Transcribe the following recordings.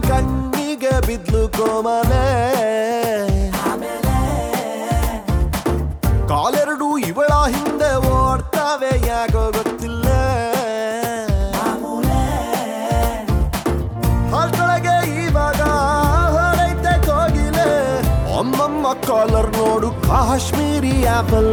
ಕಣ್ಣಿಗೆ ಬಿದ್ಲು ಕೋಮಲೆ ಕಾಲೆರಡು ಇವಳ ಹಿಂದೆ ಓಡ್ತಾವೆ ಯಾಕೋ ಗೊತ್ತಿಲ್ಲ ಹಾಲ್ತೊಳಗೆ ಇವಾಗ ಹೊರೈತೆ ಕೋಗಿಲೆ ಅಮ್ಮಮ್ಮ ಕಾಲರ್ ನೋಡು ಕಾಶ್ಮೀರಿ ಆಪಲ್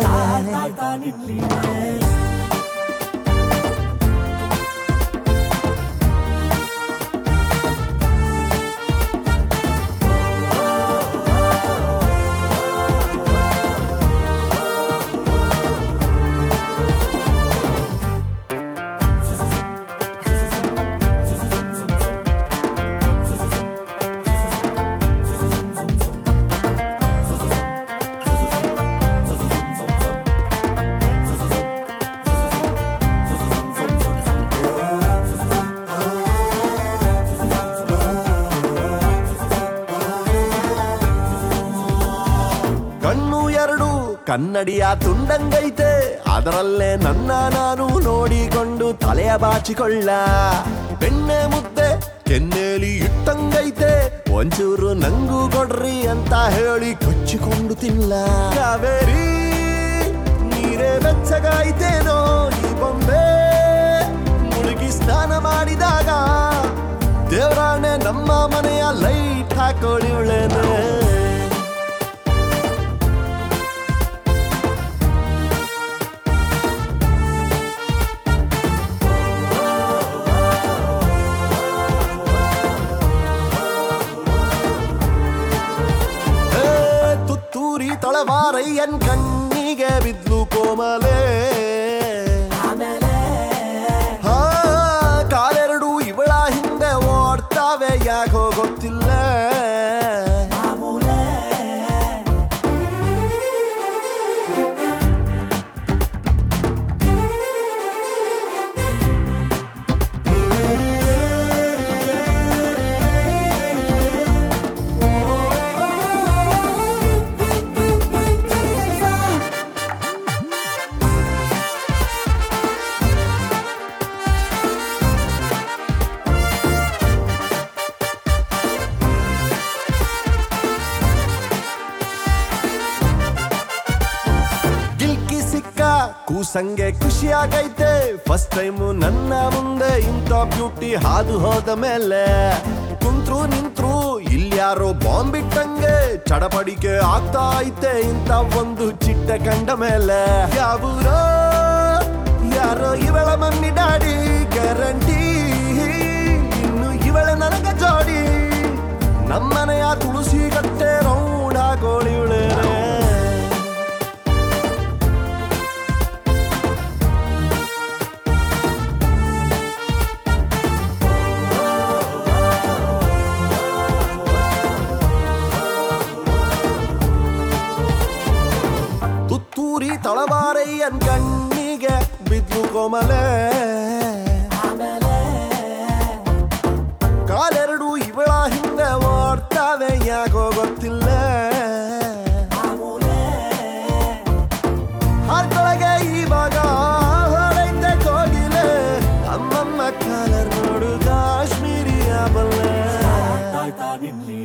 ಕಣ್ಣು ಎರಡು ಕನ್ನಡಿಯ ತುಂಡಂಗೈತೆ ಅದರಲ್ಲೇ ನನ್ನ ನಾನು ನೋಡಿಕೊಂಡು ತಲೆಯ ಬಾಚಿಕೊಳ್ಳ ಬೆಣ್ಣೆ ಮುದ್ದೆ ಕೆನ್ನೇಲಿ ಇಟ್ಟಂಗೈತೆ ಒಂಚೂರು ನಂಗೂ ಕೊಡ್ರಿ ಅಂತ ಹೇಳಿ ಕಚ್ಚಿಕೊಂಡು ತಿನ್ನ ಕಾವೇರಿ ನೀರೇ ಬೆಚ್ಚಗಾಯ್ತೇನೋ ಈ ಬೊಂಬೆ ಮುಳುಗಿ ಸ್ನಾನ ಮಾಡಿದಾಗ ದೇವರಾಣೆ ನಮ್ಮ ಮನೆಯ ಲೈಟ್ ಹಾಕೊಳ್ಳಿವಳೇನೆ ಏ, ತುತ್ತೂರಿ ತಳವಾರಯ್ಯನ್ ಕಣ್ಣಿಗೆ ಬಿದ್ಲು ಕೋಮಲೆ ಹಾ, ಕಾಲೆರಡು ಇವಳ ಹಿಂದೆ ಓಡ್ತಾವೆ ಯಾಕೋ ಗೊತ್ತಿಲ್ಲ ಗಿಲ್ಕಿ ಸಿಕ್ಕ ಕೂಸಂಗೆ ಖುಷಿಯಾಗೈತೆ ಫಸ್ಟ್ ಟೈಮು ನನ್ನ ಮುಂದೆ ಇಂಥ ಬ್ಯೂಟಿ ಹಾದು ಹೋದ ಮೇಲೆ ಕುಂತ್ರು ನಿಂತ್ರು ಇಲ್ಯಾರೋ ಬಾಂಬ್ ಇಟ್ಟಂಗೆ ಚಡಪಡಿಕೆ ಆಗ್ತಾ ಐತೆ ಇಂಥ ಒಂದು ಚಿಟ್ಟೆ ಕಂಡ ಮೇಲೆ ಯಾವೂರೋ ಯಾರೋ ಇವಳ ಮಮ್ಮಿ ಡಾಡಿ ಗ್ಯಾರಂಟಿ ಇನ್ನು ಇವಳ ನನಗ ಜೋಡಿ ನಮ್ಮನೆಯ ತುಳಸಿ ಗಟ್ಟೆ ರೌಂಡ್ ಹಾಕೋಳಿವಳೇ ತುತ್ತೂರಿ ತಳವಾರಯ್ಯನ್ ಕಣ್ಣಿಗೆ ಬಿದ್ಲು ಕೋಮಲೆ ಕಾಲೆರಡು ಇವಳ ಹಿಂದೆ ಓಡ್ತಾವೆ ಯಾಕೋ ಗೊತ್ತಿಲ್ಲ ಹಾರ್ಕೊಳಗೆ ಇವಾಗ ಹೊರೈತೆ ಕೋಗಿಲೆ ಅಮ್ಮಮ್ಮ ಕಾಲರ್ ನೋಡು ಕಾಶ್ಮೀರಿ ಬಲ್ಲೆ